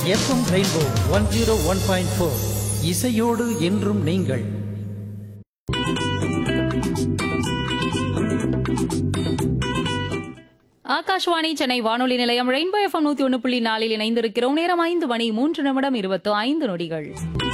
FM rainbow one zero one point four இசையோடு என்றும் நீங்கள் ஆகாஷ்வாணி சென்னை வானொலி நிலையம் ரெயின்போ எஃப்எம் நூத்தி ஒன்று புள்ளி நாலில் இணைந்திருக்கிறோம் நேரம் ஐந்து மணி மூன்று நிமிடம் இருபத்து ஐந்து நொடிகள்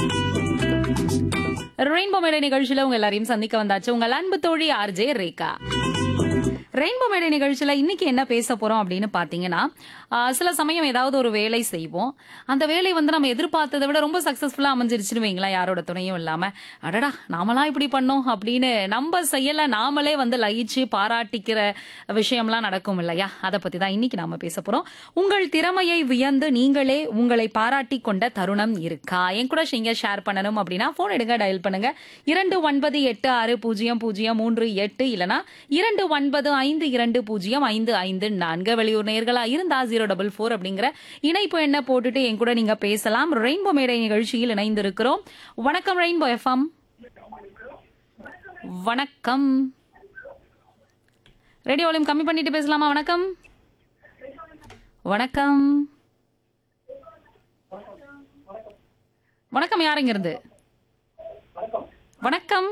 ரெயின்போ மேடை நிகழ்ச்சியில உங்க எல்லாரையும் சந்திக்க வந்தாச்சு உங்கள் அன்பு தோழி ஆர்ஜே ரேகா ரெயின்போ மேடை நிகழ்ச்சியில இன்னைக்கு என்ன பேச போறோம் அப்படின்னு பாத்தீங்கன்னா ஆ, சில சமயம் ஏதாவது ஒரு வேலை செய்வோம் அந்த வேலை வந்து நம்ம எதிர்பார்த்ததை விட ரொம்ப சக்சஸ்ஃபுல்லா அமைஞ்சிருச்சுன்னு வைங்களேன் யாரோட துணையும் இல்லாம அடடா நாமலாம் இப்படி பண்ணோம் அப்படின்னு நம்ம செய்யல நாமளே வந்து லயிச்சு பாராட்டிக்கிற விஷயம்லாம் நடக்கும் இல்லையா அதை பத்தி தான் இன்னைக்கு நாம பேச போறோம் உங்கள் திறமையை வியந்து நீங்களே உங்களை பாராட்டி கொண்ட தருணம் இருக்கா என் கூட நீங்க ஷேர் பண்ணணும் அப்படின்னா போன் எடுங்க டயல் பண்ணுங்க இரண்டு ஒன்பது எட்டு ஆறு பூஜ்ஜியம் பூஜ்ஜியம் மூன்று எட்டு இல்லனா இரண்டு ஒன்பது ஐந்து இரண்டு பூஜ்ஜியம் ஐந்து ஐந்து நான்கு வெளியூர் நேர்களா இருந்தா ஜீரோ டபுள் ஃபோர் அப்படிங்கிற இணைப்பு என்ன போட்டுட்டு என் கூட நீங்க பேசலாம் ரெயின்போ மேடை நிகழ்ச்சியில் இணைந்திருக்கிறோம் வணக்கம் ரெயின்போ எஃப்எம் வணக்கம் ரேடியோ வால்யூம் கம்மி பண்ணிட்டு பேசலாமா வணக்கம் வணக்கம் வணக்கம் யாருங்க இருந்து வணக்கம்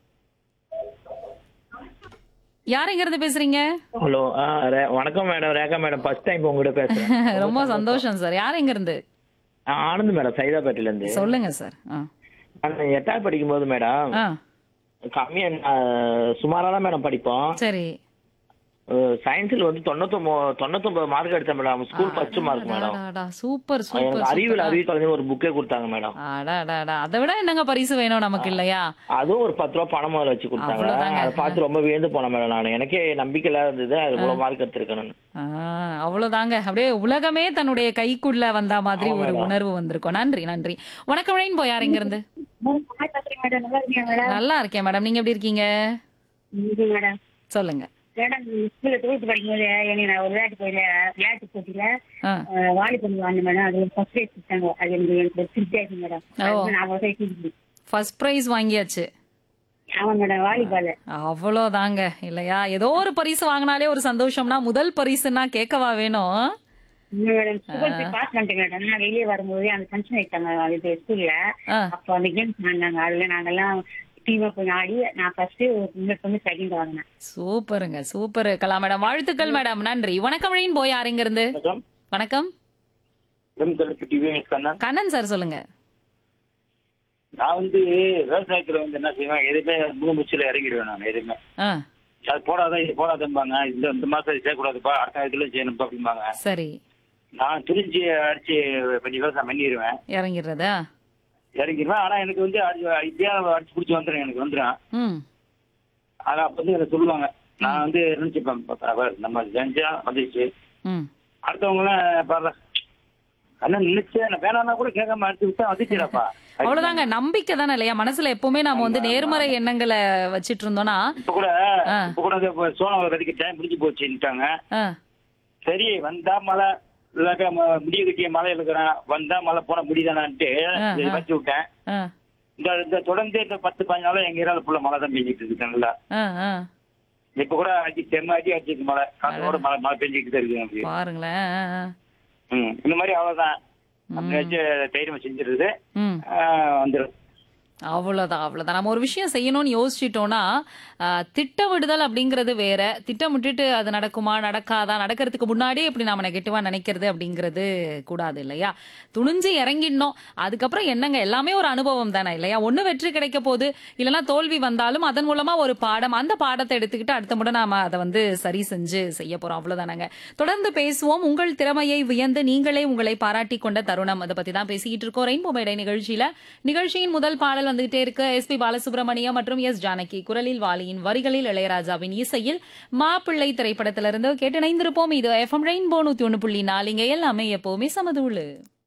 யாருங்க இருந்து பேசுறீங்க ஹலோ ஆ ரே- வணக்கம் madam Rekha madam first time உங்ககிட்ட பேசுறேன் ரொம்ப சந்தோஷம் சார் யாருங்க இருந்து ஆ, ஆனந்த் மேடம் சைதாப்பேட்டையில இருந்து சொல்லுங்க சார் ஆ. நான் எட்டாவது படிக்கும் போது மேடம் ஆ கம்மியா ஆ, சுமாரா தான் மேடம் படிப்போம் சரி சயின்ஸ்ல வந்து தொண்ணூத்தொம்பது தொண்ணூத்தொம்பது மார்க் எடுத்தேன் madam school first mark madam அடாடாடா, சூப்பர் சூப்பர் எனக்கு அறிவியல் அறிவியல் கலைஞர் ஒரு புக்கே கொடுத்தாங்க மேடம் அடாடாடா அதை விட என்னங்க பரிசு வேணும் நமக்கு இல்லையா அதுவும் ஒரு பத்து ரூபா பணம் முதல்ல வச்சு கொடுத்தாங்க அவ்வளவுதாங்க. அதை பார்த்து ரொம்ப வியந்து போனேன் மேடம் நான் எனக்கே நம்பிக்கை இல்லாத இருந்தது அது இவ்வளவு மார்க் எடுத்திருக்கணும்னு ஆ, அவ்வளவுதாங்க அப்படியே உலகமே தன்னுடைய கைக்குள்ள வந்த மாதிரி ஒரு உணர்வு வந்திருக்கும் நன்றி நன்றி வணக்கம் ரெயின்போ யார் இங்க இருந்து மேடம் நல்லா இருக்கீங்க மேடம் நல்லா இருக்கேன் மேடம் நீங்க எப்படி இருக்கீங்க இது மேடம் சொல்லுங்க மேடம் ஸ்கூல்ல டுவெல்த் படிக்கும்போது எனக்கு நான் ஒரு விளையாட்டு போயில விளையாட்டு போட்டியில ஆ, வாலிபால் வாங்க மேடம் அது ஒரு ஃபர்ஸ்ட் ப்ரைஸ் கொடுத்தாங்க அது எனக்கு எனக்கு ஒரு திருப்தியா இருக்கு மேடம் ஓ. அது நான் ஒரு ஃபர்ஸ்ட் பிரைஸ் வாங்கியாச்சு ஆமா மேடம் வாலிபால் அவ்வளோதாங்க இல்லையா ஏதோ ஒரு பரிசு வாங்கினாலே ஒரு சந்தோஷம்னா முதல் பரிசுன்னா கேட்கவா வேணும் மேடம் ஸ்கூல் போய் பாஸ் பண்ணிட்டேன் மேடம் நான் வெளியே வரும்போது அந்த ஃபங்க்ஷன் வைத்தாங்க அது ஸ்கூல்ல ஆ, அப்போ அந்த கேம்ஸ் ஆடினாங்க அதுல நாங்கெல்லாம் டீமா கொஞ்சம் ஆடி நான் ஃபர்ஸ்ட் உங்களுக்கு வந்து செகண்ட் வாங்கினேன் சூப்பருங்க சூப்பர் கலா மேடம் வாழ்த்துக்கள் மேடம் நன்றி வணக்கம் ரெயின் போய் யார் இங்க இருந்து வணக்கம் வணக்கம் டிவி கண்ணன் கண்ணன் சார் சொல்லுங்க நான் வந்து விவசாயத்துல வந்து என்ன செய்வேன் எதுவுமே முழு முச்சில இறங்கிடுவேன் நான் எதுவுமே ஆ அது போடாத இது போடாதம்பாங்க இந்த இந்த மாசம் இது செய்யக்கூடாதுப்பா அடுத்த இதுல செய்யணும்ப்பா அப்படிம்பாங்க சரி நான் துணிஞ்சு அடிச்சு கொஞ்சம் விவசாயம் பண்ணிடுவேன் இறங்கிடுறதா இறங்கிடுவேன் ஆனா எனக்கு வந்து அடி- இப்படியே அடிச்சு பிடிச்சி வந்துடும் எனக்கு வந்துடும் ம் ஆனா அப்ப வந்து எனக்கு சொல்லுவாங்க நான் வந்து நினைச்சுப்பேன் பரவாயில்ல, நம்ம செஞ்சா வந்துச்சு ம் அடுத்தவங்க எல்லாம் பாரு அண்ணன் நினைச்சு நான் வேணாம்னா கூட கேட்காம அடிச்சு விட்டா வந்துச்சுடாப்பா அவ்வளவுதாங்க நம்பிக்கை தானே இல்லையா மனசுல எப்பவுமே நாம வந்து நேர்மறை எண்ணங்களை வச்சிட்டு இருந்தோம்னா இப்ப கூட ஆ. இப்ப கூட இந்த சோளம் கதைக்கு டைம் முடிஞ்சு போச்சுட்டாங்க ஆ, சரி வந்தா மழை இல்லாக்க ம- முடிய கட்டிய மழை இருக்கிறேன் வந்தா மழை போன முடிதானான்ட்டு ஆ, ஆ. வச்சு விட்டேன் ஆ, இந்த இந்த தொடர்ந்து இந்த பத்து பதினஞ்சு நாளா எங்க ஏரியால ஃபுல்லா மழை தான் பெஞ்சிட்டு இருக்கு நல்லா ஆ, ஆ. இப்ப கூட அடி செம்ம அடி அடிச்சிருக்கு மழை காத்தோட மழை மழை பெஞ்சிட்டு தான் இருக்கு எனக்கு பாருங்களேன் ஆ, ஆ. ம் இந்த மாதிரி அவ்வளவுதான் அப்படி வச்சு தைரியம் செஞ்சிருது ம் வந்துடும் அவ்வளவுதான் அவ்வளவுதான் நம்ம ஒரு விஷயம் செய்யணும்னு யோசிச்சிட்டோம்னா ஆஹ், திட்டமிடுதல் அப்படிங்கிறது வேற திட்டமிட்டுட்டு அது நடக்குமா நடக்காதா நடக்கிறதுக்கு முன்னாடியே இப்படி நாம நெகட்டிவா நினைக்கிறது அப்படிங்கிறது கூடாது இல்லையா துணிஞ்சு இறங்கிடணும் அதுக்கப்புறம் என்னங்க எல்லாமே ஒரு அனுபவம் தானே இல்லையா ஒண்ணு வெற்றி கிடைக்க போகுது இல்லைன்னா தோல்வி வந்தாலும் அதன் மூலமா ஒரு பாடம் அந்த பாடத்தை எடுத்துக்கிட்டு அடுத்த முறை நாம அதை வந்து சரி செஞ்சு செய்ய போறோம் அவ்வளவுதானங்க தொடர்ந்து பேசுவோம் உங்கள் திறமையை வியந்து நீங்களே உங்களை பாராட்டி கொண்ட தருணம் அதை பத்தி தான் பேசிக்கிட்டு இருக்கோம் ரெயின்போ மேடை நிகழ்ச்சியில நிகழ்ச்சியின் முதல் பாடல் வந்துகிட்டே இருக்கு எஸ் பி பாலசுப்ரமணியம் மற்றும் எஸ் ஜானகி குரலில் வாலியின் வரிகளில் இளையராஜாவின் இசையில் மாப்பிள்ளை திரைப்படத்திலிருந்து கேட்டு இணைந்திருப்போம் இது எஃப்எம் ரெயின்போ நூத்தி ஒண்ணு புள்ளி நாலுங்க எல்லாமே எப்பவுமே சமதூளு